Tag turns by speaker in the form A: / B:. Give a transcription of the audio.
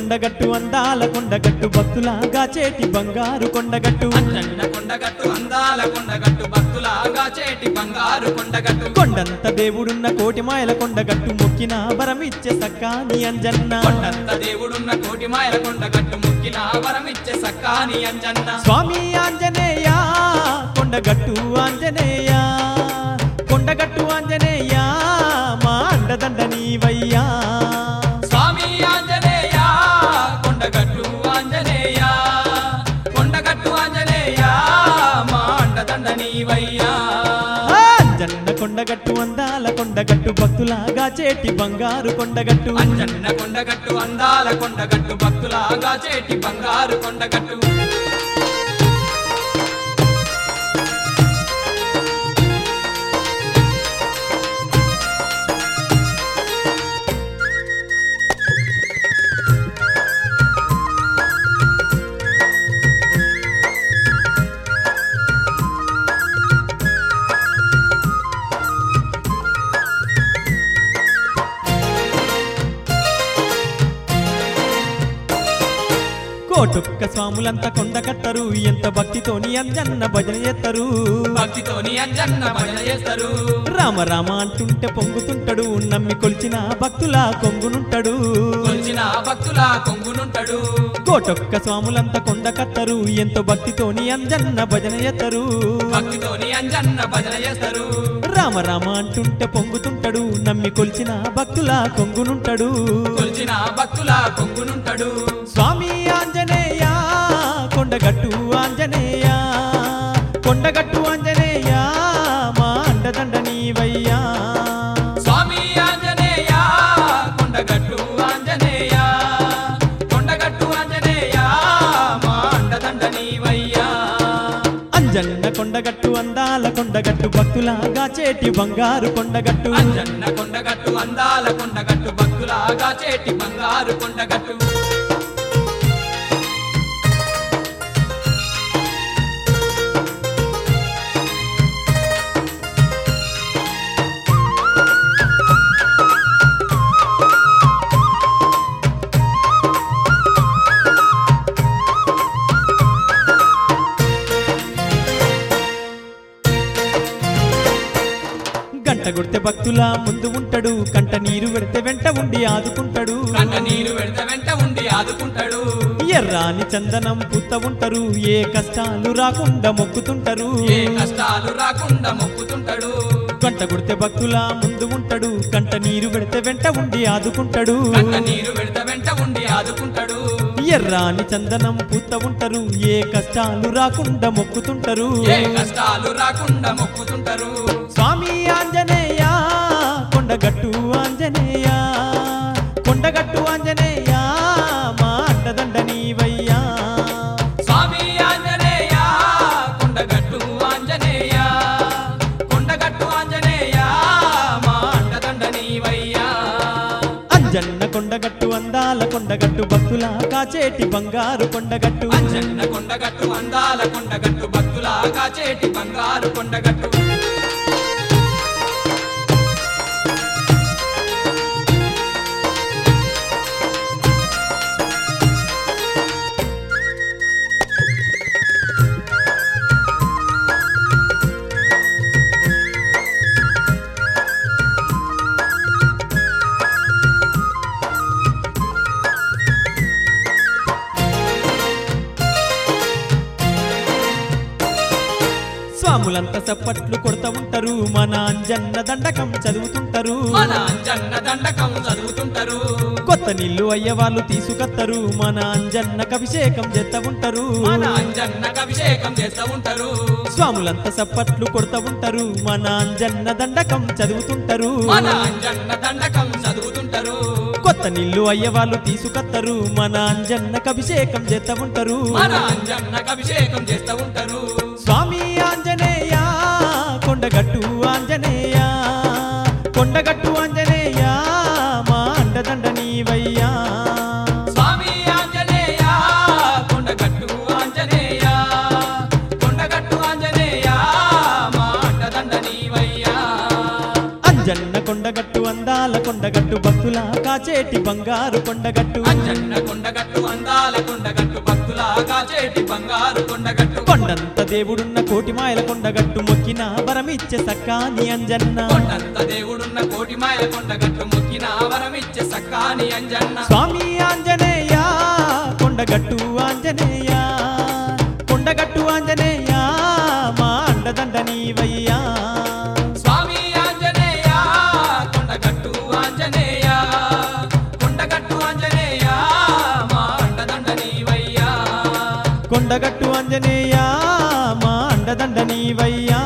A: కొండగట్టు అందాల కొండగట్టు భక్తులాగా చేటి బంగారు కొండగట్టు
B: అంజన్న కొండగట్టు అందాల కొండగట్టు భక్తులాగా చేటి బంగారు కొండగట్టు
A: కొండంత దేవుడున్న కోటి మాయల కొండగట్టు మొక్కిన వరమిచ్చే సక్కాని అంజన్న
B: కొండంత దేవుడున్న కోటి మాయల కొండగట్టు ముక్కిన వరమిచ్చే సక్కాని అంజన్న
A: స్వామి ఆంజనేయ కొండగట్టు ఆంజనేయ కొండగట్టు ఆంజనేయ మా అండదండ నీవయ్యా
B: స్వామి ఆంజనేయ కొండగట్టు ఆంజనేయ కొండగట్టు ఆంజనేయ మా అండదండ నీవయ్యా
A: అంజన్న కొండగట్టు అందాల కొండగట్టు భక్తులాగా చేటి బంగారు కొండగట్టు
B: అంజన్న కొండగట్టు అందాల కొండగట్టు భక్తులాగా చేటి బంగారు కొండగట్టు
A: కోటొక్క స్వాములంతా కొండ కట్టరు ఎంత భక్తితోని అంజన్న భజన చేస్తారు
B: భక్తితోని అంజన్న భజన చేస్తారు
A: రామ రామ అంటుంటే పొంగుతుంటాడు నమ్మి కొలిచిన భక్తుల కొంగునుంటాడు
B: కొలిచిన భక్తుల కొంగునుంటాడు
A: కోటొక్క స్వాములంతా కొండ కట్టరు ఎంతో భక్తితోని అంజన్న భజన చేస్తారు
B: భక్తితోని అంజన్న భజన చేస్తారు
A: రామ రామ అంటుంటే పొంగుతుంటాడు నమ్మి కొలిచిన భక్తుల కొంగునుంటాడు
B: కొలిచిన భక్తుల కొంగునుంటాడు
A: స్వామి ఆంజనేయ కొండగట్టు ఆంజనేయ కొండగట్టు ఆంజనేయ మా అండదండ నీవయ్యా
B: స్వామి ఆంజనేయ కొండగట్టు ఆంజనేయ కొండగట్టు ఆంజనేయ మా అండదండ నీవయ్యా
A: అంజన్న కొండగట్టు అందాల కొండగట్టు భక్తులాగా చేటి బంగారు కొండగట్టు
B: అంజన్న కొండగట్టు అందాల కొండగట్టు భక్తులాగా చేటి బంగారు కొండగట్టు
A: గంట కొడితే భక్తుల ముందు ఉంటాడు కంట నీరు పెడితే వెంట ఉండి ఆదుకుంటాడు
B: కంట నీరు వెడత వెంట ఉండి ఆదుకుంటాడు
A: ఎర్రాని చందనం పుత్త ఉంటారు ఏ కష్టాలు రాకుండా మొక్కుతుంటారు
B: ఏ కష్టాలు రాకుండా మొక్కుతుంటాడు
A: గంట కొడితే భక్తుల ముందు ఉంటాడు కంట నీరు పెడితే వెంట ఉండి ఆదుకుంటాడు
B: కంట నీరు వెడత వెంట ఉండి ఆదుకుంటాడు
A: ఎర్రాని చందనం పూత ఉంటారు ఏ కష్టాలు రాకుండా మొక్కుతుంటారు
B: ఏ కష్టాలు రాకుండా మొక్కుతుంటారు
A: స్వామి ఆంజనేయ కొండగట్టు ఆంజనేయ కొండగట్టు ఆంజనేయ మా అండదండ నీవయ్యా
B: స్వామి ఆంజనేయ కొండగట్టు ఆంజనేయ కొండగట్టు ఆంజనేయ మా అండదండ నీవయ్యా
A: అంజన్న కొండగట్టు అందాల కొండగట్టు భక్తుల కాచేటి బంగారు కొండగట్టు
B: అంజన్న కొండగట్టు అందాల కొండగట్టు భక్తులాగా చేటి బంగారు కొండగట్టు
A: స్వాములంతా సప్పట్లు కొడతా ఉంటారు మన అంజన్న దండకం చదువుతుంటారు
B: మన అంజన్న దండకం చదువుతుంటారు
A: కొత్త నీళ్లు అయ్యవాళ్ళు తీసుకత్తరు మన అంజన్నకు అభిషేకం చేస్తా ఉంటారు
B: మన అంజన్నకు అభిషేకం చేస్తూ ఉంటారు
A: స్వాములంతా సప్పట్లు కొడతా ఉంటారు మన అంజన్న దండకం చదువుతుంటారు
B: మన అంజన్న దండకం చదువుతుంటారు
A: కొత్త నీళ్లు అయ్యవాళ్ళు తీసుకత్తరు మన అంజన్నకు అభిషేకం చేస్తా ఉంటారు
B: మన అంజన్నకు అభిషేకం చేస్తూ ఉంటారు
A: స్వామి ఆంజనేయ కొండగట్టు ఆంజనేయ కొండగట్టు ఆంజనేయ మా అండదండ నీవయ్యా
B: స్వామి ఆంజనేయ కొండగట్టు ఆంజనేయ కొండగట్టు ఆంజనేయ మా అండదండ నీవయ్యా
A: అంజన్న కొండగట్టు అందాల కొండగట్టు భక్తుల భక్తులా కాచేటి బంగారు కొండగట్టు
B: అంజన్న కొండగట్టు అందాల కొండగట్టు భక్తుల కాచేటి బంగారు కొండగట్టు
A: కొండంత దేవుడున్న కోటి మాయల కొండగట్టు మొక్కిన వరమిచ్చే సక్కాని అంజన్న
B: కొండంత దేవుడున్న కోటి మాయల కొండగట్టు మొక్కిన వరమిచ్చే సక్కాని అంజన్న
A: స్వామి ఆంజనేయ కొండగట్టు ఆంజనేయ కొండగట్టు ఆంజనేయ మా అండదండ నీవయ్యా
B: స్వామి ఆంజనేయ కొండగట్టు ఆంజనేయ కొండగట్టు ఆంజనేయ మా అండదండ నీవయ్యా
A: కొండగట్టు ఆంజనేయ మా అండదండ నీవయ్యా